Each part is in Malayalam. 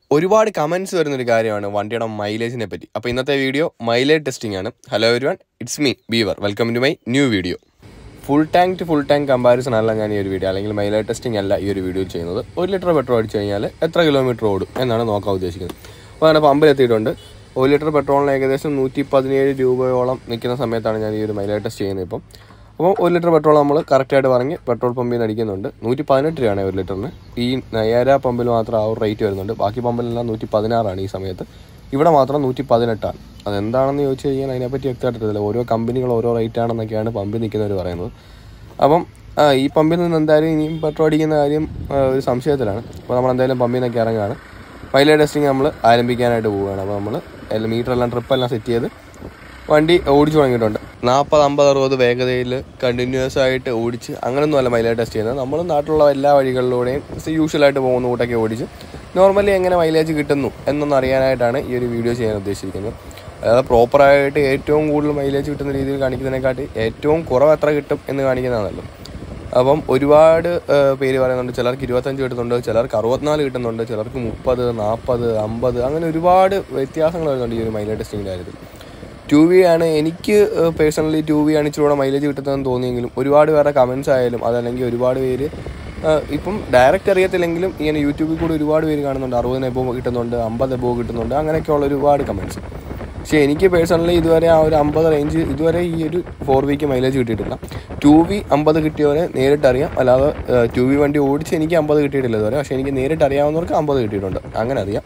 ഒരുപാട് കമൻസ് വരുന്നൊരു കാര്യമാണ് വണ്ടിയുടെ മൈലേജിനെ പറ്റി അപ്പോൾ ഇന്നത്തെ വീഡിയോ മൈലേജ് ടെസ്റ്റിംഗ് ആണ് hello everyone it's me Beaver welcome to my new video full tank to full tank comparison അല്ല ഞാൻ ഈ ഒരു വീഡിയോ അല്ലെങ്കിൽ മൈലേജ് ടെസ്റ്റിംഗ് അല്ല ഈ ഒരു വീഡിയോയിൽ ചെയ്യുന്നത് ഒരു ലിറ്റർ പെട്രോൾ അടിച്ചു കഴിഞ്ഞാൽ എത്ര കിലോമീറ്റർ ഓടും എന്നാണ് നോക്കാൻ ഉദ്ദേശിക്കുന്നത് അപ്പോൾ അങ്ങനെ പമ്പിലെത്തിയിട്ടുണ്ട് ഒരു ലിറ്റർ പെട്രോളിന് ഏകദേശം നൂറ്റി പതിനേഴ് രൂപയോളം നിൽക്കുന്ന സമയത്താണ് ഞാൻ ഈ ഒരു മൈലേജ് ടെസ്റ്റ് ചെയ്യുന്നത് ഇപ്പം അപ്പോൾ ഒരു ലിറ്റർ പെട്രോൾ നമ്മൾ കറക്റ്റായിട്ട് പറഞ്ഞ് പെട്രോൾ പമ്പിൽ നിന്ന് അടിക്കുന്നുണ്ട് നൂറ്റി പതിനെട്ട് രൂപയാണ് ഒരു ലിറ്ററിന് ഈ നയാര പമ്പിൽ മാത്രം ആ ഒരു റേറ്റ് വരുന്നുണ്ട് ബാക്കി പമ്പിലെല്ലാം നൂറ്റി പതിനാറാണ് ഈ സമയത്ത് ഇവിടെ മാത്രം നൂറ്റി പതിനെട്ടാണ് അതെന്താണെന്ന് ചോദിച്ചു കഴിഞ്ഞാൽ അതിനെപ്പറ്റി വ്യക്തമായിട്ടില്ല ഓരോ കമ്പനികൾ ഓരോ റേറ്റ് ആണെന്നൊക്കെയാണ് പമ്പിൽ നിൽക്കുന്നവർ പറയുന്നത് അപ്പം ആ, ഈ പമ്പിൽ നിന്ന് എന്തായാലും ഇനിയും പെട്രോൾ അടിക്കുന്ന കാര്യം ആ, ഒരു സംശയത്തിലാണ് അപ്പോൾ നമ്മൾ എന്തായാലും പമ്പിൽ നിന്നൊക്കെ ഇറങ്ങുകയാണ് പൈലറ്റ് ടെസ്റ്റിംഗ് നമ്മൾ ആരംഭിക്കാനായിട്ട് പോവുകയാണ് അപ്പോൾ നമ്മൾ എല്ലാം മീറ്റർ എല്ലാം ട്രിപ്പ് എല്ലാം സെറ്റ് ചെയ്ത് വണ്ടി ഓടിച്ചു തുടങ്ങിയിട്ടുണ്ട് നാൽപ്പത് അമ്പത് അറുപത് വേഗതയിൽ കണ്ടിന്യൂസ് ആയിട്ട് ഓടിച്ച് അങ്ങനെയൊന്നും അല്ല മൈലേജ് ടെസ്റ്റ് ചെയ്യുന്നത് നമ്മൾ നാട്ടിലുള്ള എല്ലാ വഴികളിലൂടെയും യൂഷ്വലായിട്ട് പോകുന്ന കൂട്ടൊക്കെ ഓടിച്ച് നോർമലി എങ്ങനെ മൈലേജ് കിട്ടുന്നു എന്നൊന്ന് അറിയാനായിട്ടാണ് ഈ ഒരു വീഡിയോ ചെയ്യാൻ ഉദ്ദേശിച്ചിരിക്കുന്നത് അതായത് പ്രോപ്പറായിട്ട് ഏറ്റവും കൂടുതൽ മൈലേജ് കിട്ടുന്ന രീതിയിൽ കാണിക്കുന്നതിനെക്കാട്ടി ഏറ്റവും കുറവ് എത്ര കിട്ടും എന്ന് കാണിക്കുന്നതാണല്ലോ അപ്പം ഒരുപാട് ആ, പേര് പറയുന്നുണ്ട് ചിലർക്ക് ഇരുപത്തഞ്ച് കിട്ടുന്നുണ്ട് ചിലർക്ക് അറുപത്തിനാല് കിട്ടുന്നുണ്ട് ചിലർക്ക് മുപ്പത് നാൽപ്പത് അമ്പത് അങ്ങനെ ഒരുപാട് വ്യത്യാസങ്ങൾ വരുന്നുണ്ട് ഈ ഒരു മൈലേജ് ടെസ്റ്റിങ്ങിൻ്റെ കാര്യത്തിൽ ടു വി ആണ് എനിക്ക് പേഴ്സണലി ടു വി ആണ് ഇച്ചിരി കൂടെ മൈലേജ് കിട്ടുന്നതെന്ന് തോന്നിയെങ്കിലും ഒരുപാട് പേരുടെ കമൻസ് ആയാലും അതല്ലെങ്കിൽ ഒരുപാട് പേര് ആ, ഇപ്പം ഡയറക്റ്റ് അറിയത്തില്ലെങ്കിലും ഇങ്ങനെ യൂട്യൂബിൽ കൂടി ഒരുപാട് പേര് കാണുന്നുണ്ട് അറുപതിന് എബോ കിട്ടുന്നുണ്ട് അമ്പത് എബോ കിട്ടുന്നുണ്ട് അങ്ങനെയൊക്കെയുള്ള ഒരുപാട് കമൻസ് പക്ഷേ എനിക്ക് പേഴ്സണലി ഇതുവരെ ആ ഒരു അമ്പത് റേഞ്ച് ഇതുവരെ ഈ ഒരു ഫോർ വിക്ക് മൈലേജ് കിട്ടിയിട്ടില്ല ടു വി അമ്പത് കിട്ടിയവരെ നേരിട്ട് അറിയാം അല്ലാതെ ടു വി വണ്ടി ഓടിച്ച് എനിക്ക് അമ്പത് കിട്ടിയിട്ടില്ല ഇതുവരെ പക്ഷേ എനിക്ക് നേരിട്ട് അറിയാവുന്നവർക്ക് അമ്പത് കിട്ടിയിട്ടുണ്ട് അങ്ങനെ അറിയാം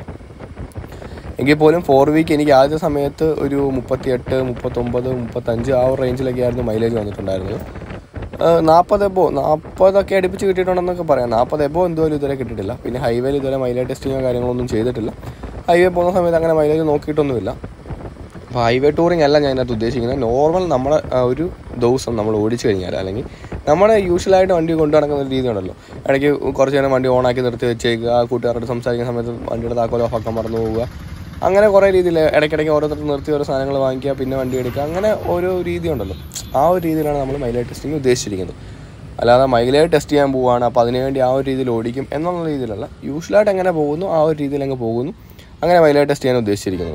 എങ്കിൽ പോലും ഫോർ വീക്ക് എനിക്ക് ആദ്യ സമയത്ത് ഒരു മുപ്പത്തിയെട്ട് മുപ്പത്തൊമ്പത് മുപ്പത്തഞ്ച് ആ ഒരു റേഞ്ചിലൊക്കെ ആയിരുന്നു മൈലേജ് വന്നിട്ടുണ്ടായിരുന്നത് നാൽപ്പത് എബോ നാൽപ്പതൊക്കെ അടുപ്പിച്ച് കിട്ടിയിട്ടുണ്ടെന്നൊക്കെ പറയാം നാൽപ്പത് എബോ എന്തുപോലും ഇതുവരെ കിട്ടിയിട്ടില്ല പിന്നെ ഹൈവേയിൽ ഇതുവരെ മൈലേജ് ടെസ്റ്റിങ്ങോ കാര്യങ്ങളൊന്നും ചെയ്തിട്ടില്ല ഹൈവേ പോകുന്ന സമയത്ത് അങ്ങനെ മൈലേജ് നോക്കിയിട്ടൊന്നുമില്ല അപ്പോൾ ഹൈവേ ടൂറിംഗ് അല്ല ഞാൻ അതിനകത്ത് ഉദ്ദേശിക്കുന്നത് നോർമൽ നമ്മുടെ ആ, ഒരു ദിവസം നമ്മൾ ഓടിച്ചു കഴിഞ്ഞാൽ അല്ലെങ്കിൽ നമ്മുടെ യൂഷ്വലായിട്ട് വണ്ടി കൊണ്ടു നടക്കുന്ന ഒരു രീതി ഉണ്ടല്ലോ ഇടയ്ക്ക് കുറച്ച് നേരം വണ്ടി ഓണാക്കി നിർത്തി വെച്ചേക്കുക ആ കൂട്ടുകാരോട് സംസാരിക്കുന്ന സമയത്ത് വണ്ടിയുടെ താക്കോൽ ഓഫാക്കാൻ മറന്നു പോവുക അങ്ങനെ കുറേ രീതിയിൽ ഇടയ്ക്കിടയ്ക്ക് ഓരോരുത്തർ നിർത്തി ഓരോ സാധനങ്ങൾ വാങ്ങിക്കുക പിന്നെ വണ്ടി എടുക്കുക അങ്ങനെ ഓരോ രീതി ഉണ്ടല്ലോ ആ ഒരു രീതിയിലാണ് നമ്മൾ മൈലേജ് ടെസ്റ്റിംഗ് ഉദ്ദേശിച്ചിരിക്കുന്നത് അല്ലാതെ മൈലേജ് ടെസ്റ്റ് ചെയ്യാൻ പോവുകയാണ് അപ്പോൾ അതിനുവേണ്ടി ആ ഒരു രീതിയിൽ ഓടിക്കും എന്നുള്ള രീതിയിലല്ല യൂഷ്വലായിട്ട് എങ്ങനെ പോകുന്നു ആ ഒരു രീതിയിൽ അങ്ങ് പോകുന്നു അങ്ങനെ മൈലേജ് ടെസ്റ്റ് ചെയ്യാൻ ഉദ്ദേശിച്ചിരിക്കുന്നത്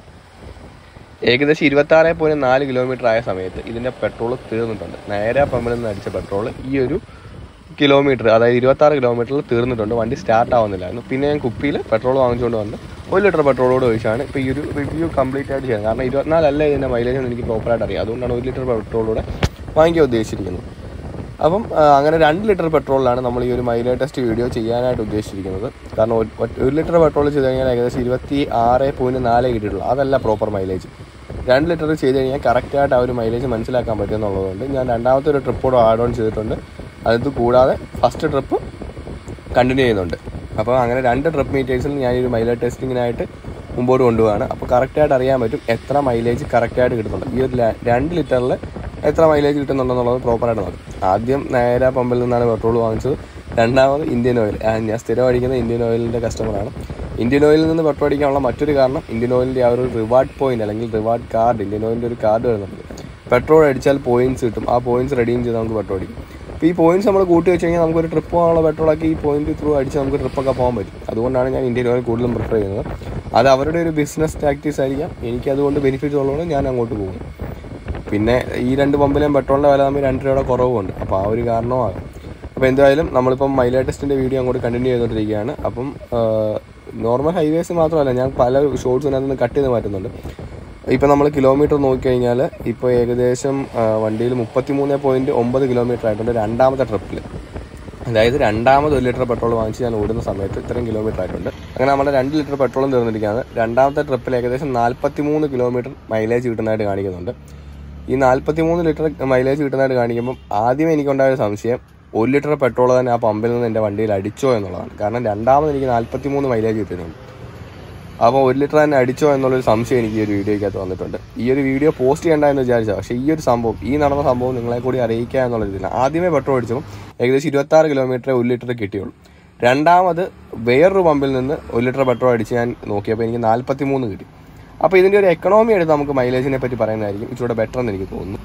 ഏകദേശം ഇരുപത്താറ് പോയിന്റ് നാല് കിലോമീറ്റർ ആയ സമയത്ത് ഇതിൻ്റെ പെട്രോൾ തീർന്നിട്ടുണ്ട് നേരെ പമ്പിൽ നിന്ന് അടിച്ച പെട്രോൾ ഈ ഒരു കിലോമീറ്റർ അതായത് ഇരുപത്താറ് കിലോമീറ്ററിൽ തീർന്നിട്ടുണ്ട് വണ്ടി സ്റ്റാർട്ട് ആവുന്നില്ലായിരുന്നു പിന്നെ ഞാൻ കുപ്പിയിൽ പെട്രോൾ വാങ്ങിച്ചുകൊണ്ട് വന്ന് ഒരു ലിറ്റർ പെട്രോളോട് ഒഴിച്ചാണ് ഇപ്പോൾ ഈ ഒരു റിവ്യൂ കംപ്ലീറ്റ് ആയിട്ട് ചെയ്യുന്നത് കാരണം ഇരുപത്തിനാലല്ല ഇതിൻ്റെ മൈലേജ് എന്ന് എനിക്ക് പ്രോപ്പറായിട്ട് അറിയാം അതുകൊണ്ടാണ് ഒരു ലിറ്റർ പെട്രോളൂടെ വാങ്ങിക്കാൻ ഉദ്ദേശിച്ചിരിക്കുന്നത് അപ്പം ആ, അങ്ങനെ രണ്ട് ലിറ്റർ പെട്രോളിലാണ് നമ്മൾ ഈ ഒരു മൈലേജ് ടെസ്റ്റ് വീഡിയോ ചെയ്യാനായിട്ട് ഉദ്ദേശിച്ചിരിക്കുന്നത് കാരണം ഒരു- ഒറ്റ- ഒരു ലിറ്റർ പെട്രോൾ ചെയ്ത് കഴിഞ്ഞാൽ ഏകദേശം ഇരുപത്തി ആറ് പോയിന്റ് നാലേ കിട്ടിയിട്ടുള്ളൂ അതല്ല പ്രോപ്പർ മൈലേജ് രണ്ട് ലിറ്റർ ചെയ്ത് കഴിഞ്ഞാൽ കറക്റ്റായിട്ട് ആ ഒരു മൈലേജ് മനസ്സിലാക്കാൻ പറ്റും എന്നുള്ളതുകൊണ്ട് ഞാൻ രണ്ടാമത്തെ ഒരു ട്രിപ്പോട് ആഡ് ഓൺ ചെയ്തിട്ടുണ്ട് അത് കൂടാതെ ഫസ്റ്റ് ട്രിപ്പ് കണ്ടിന്യൂ ചെയ്യുന്നുണ്ട് അപ്പോൾ അങ്ങനെ രണ്ട് ട്രിപ്പ് മീറ്റേഴ്സിൽ ഞാൻ ഈ ഒരു മൈലേജ് ടെസ്റ്റിങ്ങിനായിട്ട് മുമ്പോട്ട് കൊണ്ടുപോവാണ് അപ്പോൾ കറക്റ്റായിട്ട് അറിയാൻ പറ്റും എത്ര മൈലേജ് കറക്റ്റായിട്ട് കിട്ടുന്നുണ്ട് ഈ ഒരു ല- രണ്ട് ലിറ്ററിൽ എത്ര മൈലേജ് കിട്ടുന്നുണ്ടെന്നുള്ളത് പ്രോപ്പറായിട്ട് നോക്കും ആദ്യം നേരെ പമ്പിൽ നിന്നാണ് പെട്രോൾ വാങ്ങിച്ചത് രണ്ടാമത് ഇന്ത്യൻ ഓയിൽ ആ, ഞാൻ സ്ഥിരം അടിക്കുന്ന ഇന്ത്യൻ ഓയിലിൻ്റെ കസ്റ്റമറാണ് ഇന്ത്യൻ ഓയിലിൽ നിന്ന് പെട്രോൾ അടിക്കാനുള്ള മറ്റൊരു കാരണം ഇന്ത്യൻ ഓയിലിൻ്റെ ആ ഒരു റിവാർഡ് പോയിന്റ് അല്ലെങ്കിൽ റിവാർഡ് കാർഡ് ഇന്ത്യൻ ഓയിലിൻ്റെ ഒരു കാർഡ് വരുന്നുണ്ട് പെട്രോൾ അടിച്ചാൽ പോയിന്റ്സ് കിട്ടും ആ പോയിന്റ്സ് റെഡീം ചെയ്ത് നമുക്ക് പെട്രോൾ അടിക്കും അപ്പോൾ ഈ പോയിന്റ്സ് നമ്മൾ കൂട്ടി വെച്ച് കഴിഞ്ഞാൽ നമുക്കൊരു ട്രിപ്പ് പോകാനുള്ള പെട്രോളൊക്കെ ഈ പോയിന്റ് ത്രൂ അടിച്ച് നമുക്ക് ട്രിപ്പൊക്കെ പോകാൻ പറ്റും അതുകൊണ്ടാണ് ഞാൻ ഇന്ത്യൻ ഓയിൽ കൂടുതലും പ്രിഫർ ചെയ്യുന്നത് അത് അവരുടെ ഒരു ബിസിനസ് ടാക്ടീസ് ആയിരിക്കാം എനിക്ക് അതുകൊണ്ട് ബെനിഫിറ്റ് ഉള്ളതുകൊണ്ട് ഞാൻ അങ്ങോട്ട് പോകും പിന്നെ ഈ രണ്ട് പമ്പിലെയും പെട്രോളിൻ്റെ വില തമ്മിൽ രണ്ട് രൂപയുടെ കുറവുണ്ട് അപ്പോൾ ആ ഒരു കാരണമാണ് അപ്പോൾ എന്തായാലും നമ്മളിപ്പം മൈലേജ് ടെസ്റ്റിൻ്റെ വീഡിയോ അങ്ങോട്ട് കണ്ടിന്യൂ ചെയ്തുകൊണ്ടിരിക്കുകയാണ് അപ്പം നോർമൽ ഹൈവേസ് മാത്രമല്ല ഞാൻ പല ഷോർട്സ് ഇതിനകത്ത് നിന്ന് കട്ട് ചെയ്ത് മാറ്റുന്നുണ്ട് ഇപ്പം നമ്മൾ കിലോമീറ്റർ നോക്കിക്കഴിഞ്ഞാൽ ഇപ്പോൾ ഏകദേശം വണ്ടിയിൽ മുപ്പത്തി മൂന്ന് പോയിൻറ്റ് ഒമ്പത് കിലോമീറ്റർ ആയിട്ടുണ്ട് രണ്ടാമത്തെ ട്രിപ്പിൽ അതായത് രണ്ടാമത് ഒരു ലിറ്റർ പെട്രോൾ വാങ്ങിച്ച് ഞാൻ ഓടുന്ന സമയത്ത് ഇത്രയും കിലോമീറ്റർ ആയിട്ടുണ്ട് അങ്ങനെ നമ്മുടെ രണ്ട് ലിറ്റർ പെട്രോളും തീർന്നിരിക്കുകയാണ് രണ്ടാമത്തെ ട്രിപ്പിൽ ഏകദേശം നാൽപ്പത്തി മൂന്ന് കിലോമീറ്റർ മൈലേജ് കിട്ടുന്നതായിട്ട് കാണിക്കുന്നുണ്ട് ഈ നാൽപ്പത്തി മൂന്ന് ലിറ്റർ മൈലേജ് കിട്ടുന്നതായിട്ട് കാണിക്കുമ്പോൾ ആദ്യം എനിക്കുണ്ടായ ഒരു സംശയം ഒരു ലിറ്റർ പെട്രോൾ തന്നെ ആ പമ്പിൽ നിന്ന് എൻ്റെ വണ്ടിയിൽ അടിച്ചോ എന്നുള്ളതാണ് കാരണം രണ്ടാമത് എനിക്ക് നാൽപ്പത്തി മൂന്ന് മൈലേജ് കിട്ടുന്നുണ്ട് അപ്പോൾ ഒരു ലിറ്റർ തന്നെ അടിച്ചോ എന്നുള്ളൊരു സംശയം എനിക്ക് ഈ ഒരു വീഡിയോയ്ക്കകത്ത് വന്നിട്ടുണ്ട് ഈ ഒരു വീഡിയോ പോസ്റ്റ് ചെയ്യേണ്ട എന്ന് വിചാരിച്ചാൽ പക്ഷേ ഈ ഒരു സംഭവം ഈ നടന്ന സംഭവം നിങ്ങളെ കൂടി അറിയിക്കുക എന്നുള്ള രീതിയിൽ ആദ്യമേ പെട്രോൾ അടിച്ചപ്പോൾ ഏകദേശം ഇരുപത്താറ് കിലോമീറ്റർ ഒരു ലിറ്റർ കിട്ടിയുള്ളൂ രണ്ടാമത് വേറൊരു പമ്പിൽ നിന്ന് ഒരു ലിറ്റർ പെട്രോൾ അടിച്ച് ഞാൻ നോക്കിയപ്പോൾ എനിക്ക് നാൽപ്പത്തി മൂന്ന് കിട്ടി അപ്പോൾ ഇതിൻ്റെ ഒരു എക്കണോമി എടുത്ത് നമുക്ക് മൈലേജിനെ പറ്റി പറയുന്നതായിരിക്കും ഇച്ചിരി ബെറ്റർ എന്ന് എനിക്ക് തോന്നുന്നു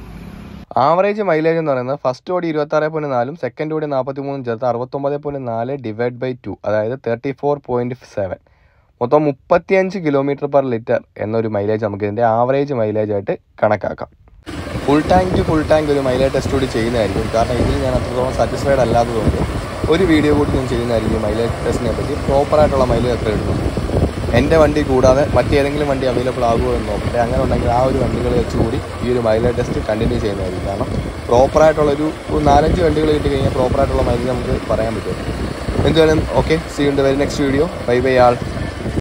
ആവറേജ് മൈലേജ് എന്ന് പറയുന്നത് ഫസ്റ്റ് ഓടി ഇരുപത്താറ് പോയിന്റ് നാലും സെക്കൻഡ് ഓടി നാൽപ്പത്തി മൂന്നും ചേർത്ത് അറുപത്തൊമ്പത് പോയിന്റ് നാല് ഡിവൈഡ് ബൈ ടു അതായത് തേർട്ടി ഫോർ പോയിന്റ് സെവൻ മൊത്തം മുപ്പത്തിയഞ്ച് കിലോമീറ്റർ പെർ ലിറ്റർ എന്നൊരു മൈലേജ് നമുക്ക് ഇതിൻ്റെ ആവറേജ് മൈലേജ് ആയിട്ട് കണക്കാക്കാം full tank to full tank ഒരു മൈലേജ് ടെസ്റ്റ് കൂടി ചെയ്യുന്നതായിരിക്കും കാരണം ഇതിൽ ഞാൻ അത്രത്തോളം സാറ്റിസ്ഫൈഡ് അല്ലാത്തതുകൊണ്ട് ഒരു വീഡിയോ കൂടി ഞാൻ ചെയ്യുന്നതായിരിക്കും മൈലേജ് ടെസ്റ്റിനെ പറ്റി പ്രോപ്പറായിട്ടുള്ള മൈലേജ് എത്ര കിട്ടുന്നു എൻ്റെ വണ്ടി കൂടാതെ മറ്റേതെങ്കിലും വണ്ടി അവൈലബിൾ ആകുമോ എന്ന് നോക്കട്ടെ അങ്ങനെ ഉണ്ടെങ്കിൽ ആ ഒരു വണ്ടികൾ വെച്ചുകൂടി ഈ ഒരു മൈലേജ് ടെസ്റ്റ് കണ്ടിന്യൂ ചെയ്യുന്നതായിരിക്കും കാരണം പ്രോപ്പറായിട്ടുള്ളൊരു ഒരു നാലഞ്ച് വണ്ടികൾ കിട്ടി കഴിഞ്ഞാൽ പ്രോപ്പറായിട്ടുള്ള മൈലേജ് നമുക്ക് പറയാൻ പറ്റും എന്തായാലും okay see in the very next video bye bye all